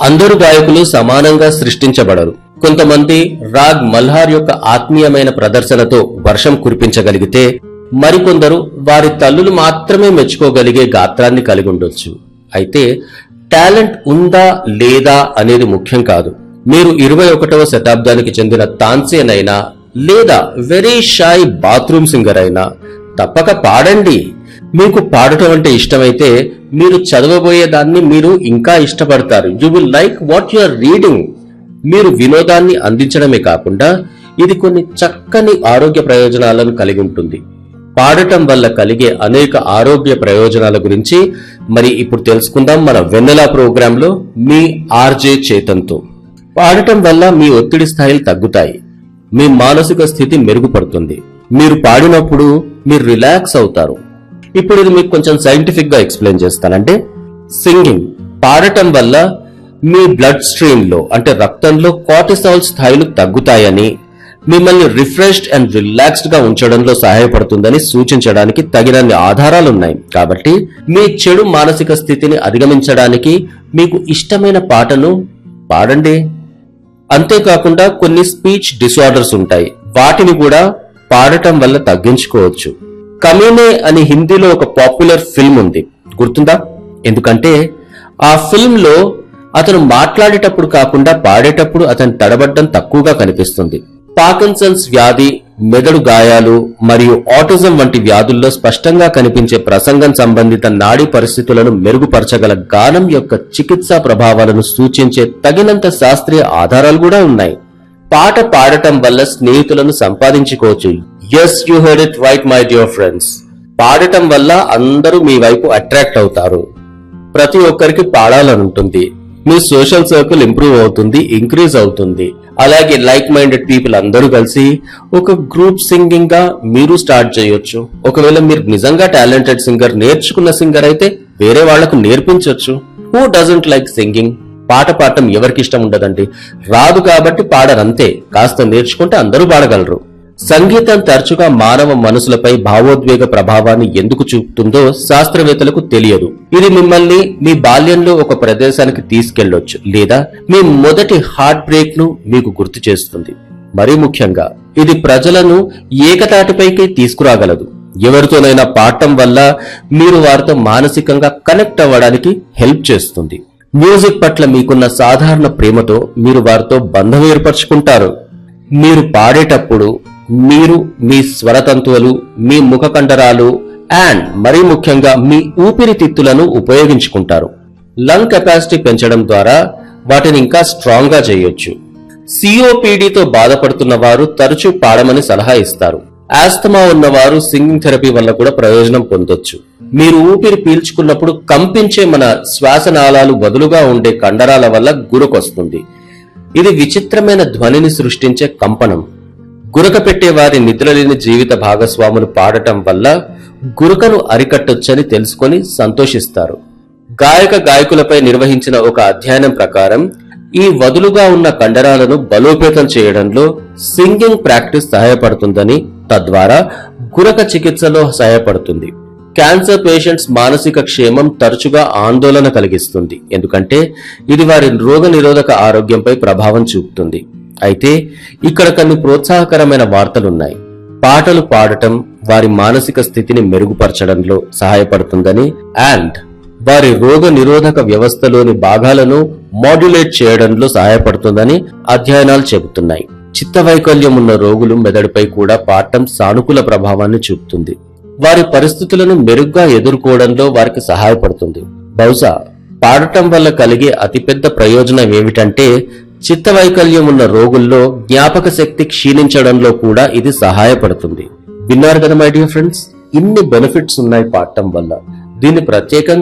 అందరు గాయకులు సమానంగా సృష్టించబడరు కొంతమంది రాగ్ మల్హార్ యొక్క ఆత్మీయమైన ప్రదర్శనతో వర్షం కురిపించగలిగితే మరికొందరు వారి తల్లులు మాత్రమే మెచ్చుకోగలిగే గాత్రాన్ని కలిగి ఉండొచ్చు అయితే టాలెంట్ ఉందా లేదా అనేది ముఖ్యం కాదు మీరు ఇరవై ఒకటవ శతాబ్దానికి చెందిన తాన్సేన్ అయినా లేదా వెరీ షాయ్ బాత్రూమ్ సింగర్ అయినా తప్పక పాడండి మీకు పాడటం అంటే ఇష్టమైతే మీరు చదవబోయే దాన్ని మీరు ఇంకా ఇష్టపడతారు you will like what you are reading మీరు వినోదాన్ని అందించడమే కాకుండా ఇది కొన్ని చక్కని ఆరోగ్య ప్రయోజనాలను కలిగి ఉంటుంది పాడటం వల్ల కలిగే అనేక ఆరోగ్య ప్రయోజనాల గురించి మరి ఇప్పుడు తెలుసుకుందాం మన వెన్నెల ప్రోగ్రాంలో మీ ఆర్జే చేతంతో పాడటం వల్ల మీ ఒత్తిడి స్థాయిలు తగ్గుతాయి మీ మానసిక స్థితి మెరుగుపడుతుంది మీరు పాడినప్పుడు మీరు రిలాక్స్ అవుతారు ఇప్పుడు ఇది మీకు కొంచెం సైంటిఫిక్ గా ఎక్స్ప్లెయిన్ చేస్తానంటే సింగింగ్ పాడటం వల్ల మీ బ్లడ్ స్ట్రీమ్ లో అంటే రక్తంలో కార్టిసాల్ స్థాయిలు తగ్గుతాయని మిమ్మల్ని రిఫ్రెష్డ్ అండ్ రిలాక్స్డ్ గా ఉంచడంలో సహాయపడుతుందని సూచించడానికి తగినన్ని ఆధారాలు ఉన్నాయి కాబట్టి మీ చెడు మానసిక స్థితిని అధిగమించడానికి మీకు ఇష్టమైన పాటను పాడండి అంతేకాకుండా కొన్ని స్పీచ్ డిసార్డర్స్ ఉంటాయి వాటిని కూడా పాడటం వల్ల తగ్గించుకోవచ్చు కమీనే అని హిందీలో ఒక పాపులర్ ఫిల్మ్ ఉంది గుర్తుందా ఎందుకంటే ఆ ఫిల్మ్ లో అతను మాట్లాడేటప్పుడు కాకుండా పాడేటప్పుడు అతని తడబడ్డం తక్కువగా కనిపిస్తుంది పాకిన్సన్స్ వ్యాధి మెదడు గాయాలు మరియు ఆటిజం వంటి వ్యాధుల్లో స్పష్టంగా కనిపించే ప్రసంగం సంబంధిత నాడీ పరిస్థితులను మెరుగుపరచగల గానం యొక్క చికిత్సా ప్రభావాలను సూచించే తగినంత శాస్త్రీయ ఆధారాలు కూడా ఉన్నాయి పాట పాడటం వల్ల స్నేహితులను సంపాదించుకోవచ్చు yes you heard it right my dear friends పాడటం వల్ల అందరూ మీ వైపు అట్రాక్ట్ అవుతారు ప్రతి ఒక్కరికి పాడాలని ఉంటుంది మీ సోషల్ సర్కిల్ ఇంప్రూవ్ అవుతుంది ఇంక్రీజ్ అవుతుంది అలాగే లైక్ మైండెడ్ పీపుల్ అందరూ కలిసి ఒక గ్రూప్ సింగింగ్ గా మీరు స్టార్ట్ చేయొచ్చు ఒకవేళ మీరు నిజంగా టాలెంటెడ్ సింగర్ నేర్చుకున్న సింగర్ అయితే వేరే వాళ్లకు నేర్పించొచ్చు హూ డజంట్ లైక్ సింగింగ్ పాట పాడటం ఎవరికి ఇష్టం ఉండదండి రాదు కాబట్టి పాడరంతే కాస్త నేర్చుకుంటే అందరూ పాడగలరు సంగీతం తరచుగా మానవ మనసులపై భావోద్వేగ ప్రభావాన్ని ఎందుకు చూపుతుందో శాస్త్రవేత్తలకు తెలియదు ఇది మిమ్మల్ని మీ బాల్యంలో ఒక ప్రదేశానికి తీసుకెళ్లొచ్చు లేదా మీ మొదటి హార్ట్ బ్రేక్ ను మీకు గుర్తు చేస్తుంది మరీ ముఖ్యంగా ఇది ప్రజలను ఏకతాటిపైకి తీసుకురాగలదు ఎవరితోనైనా పాడటం వల్ల మీరు వారితో మానసికంగా కనెక్ట్ అవ్వడానికి హెల్ప్ చేస్తుంది మ్యూజిక్ పట్ల మీకున్న సాధారణ ప్రేమతో మీరు వారితో బంధం ఏర్పరచుకుంటారు మీరు పాడేటప్పుడు మీరు మీ స్వరతంతువులు మీ ముఖ కండరాలు అండ్ మరీ ముఖ్యంగా మీ ఊపిరితిత్తులను ఉపయోగించుకుంటారు లంగ్ కెపాసిటీ పెంచడం ద్వారా వాటిని ఇంకా స్ట్రాంగ్ గా చేయొచ్చు సిఓపిడితో బాధపడుతున్న వారు తరచూ పాడమని సలహా ఇస్తారు ఆస్తమా ఉన్నవారు సింగింగ్ థెరపీ వల్ల కూడా ప్రయోజనం పొందొచ్చు మీరు ఊపిరి పీల్చుకున్నప్పుడు కంపించే మన శ్వాసనాళాలు వదులుగా ఉండే కండరాల వల్ల గురకొస్తుంది ఇది విచిత్రమైన ధ్వనిని సృష్టించే కంపనం గురక పెట్టే వారి నిద్రలేని జీవిత భాగస్వాములు పాడటం వల్ల గురకను అరికట్టొచ్చని తెలుసుకొని సంతోషిస్తారు గాయక గాయకులపై నిర్వహించిన ఒక అధ్యయనం ప్రకారం ఈ వదులుగా ఉన్న కండరాలను బలోపేతం చేయడంలో సింగింగ్ ప్రాక్టీస్ సహాయపడుతుందని తద్వారా గురక చికిత్సలో సహాయపడుతుంది క్యాన్సర్ పేషెంట్స్ మానసిక క్షేమం తరచుగా ఆందోళన కలిగిస్తుంది ఎందుకంటే ఇది వారి రోగ నిరోధక ఆరోగ్యంపై ప్రభావం చూపుతుంది అయితే ఇక్కడ కొన్ని ప్రోత్సాహకరమైన వార్తలున్నాయి పాటలు పాడటం వారి మానసిక స్థితిని మెరుగుపరచడంలో సహాయపడుతుందని అండ్ వారి రోగ నిరోధక వ్యవస్థలోని భాగాలను మాడ్యులేట్ చేయడంలో సహాయపడుతుందని అధ్యయనాలు చెబుతున్నాయి చిత్తవైకల్యం ఉన్న రోగులు మెదడుపై కూడా పాడటం సానుకూల ప్రభావాన్ని చూపుతుంది వారి పరిస్థితులను మెరుగ్గా ఎదుర్కోవడంలో వారికి సహాయపడుతుంది బహుశా పాడటం వల్ల కలిగే అతిపెద్ద ప్రయోజనం ఏమిటంటే చిత్తవైకల్యం ఉన్న రోగుల్లో జ్ఞాపక శక్తి క్షీణించడంలో కూడా ఇది సహాయపడుతుంది విన్నారు కదా మై డియర్ ఫ్రెండ్స్ ఇన్ని బెనిఫిట్స్ ఉన్నాయి పాడటం వల్ల దీన్ని ప్రత్యేకంగా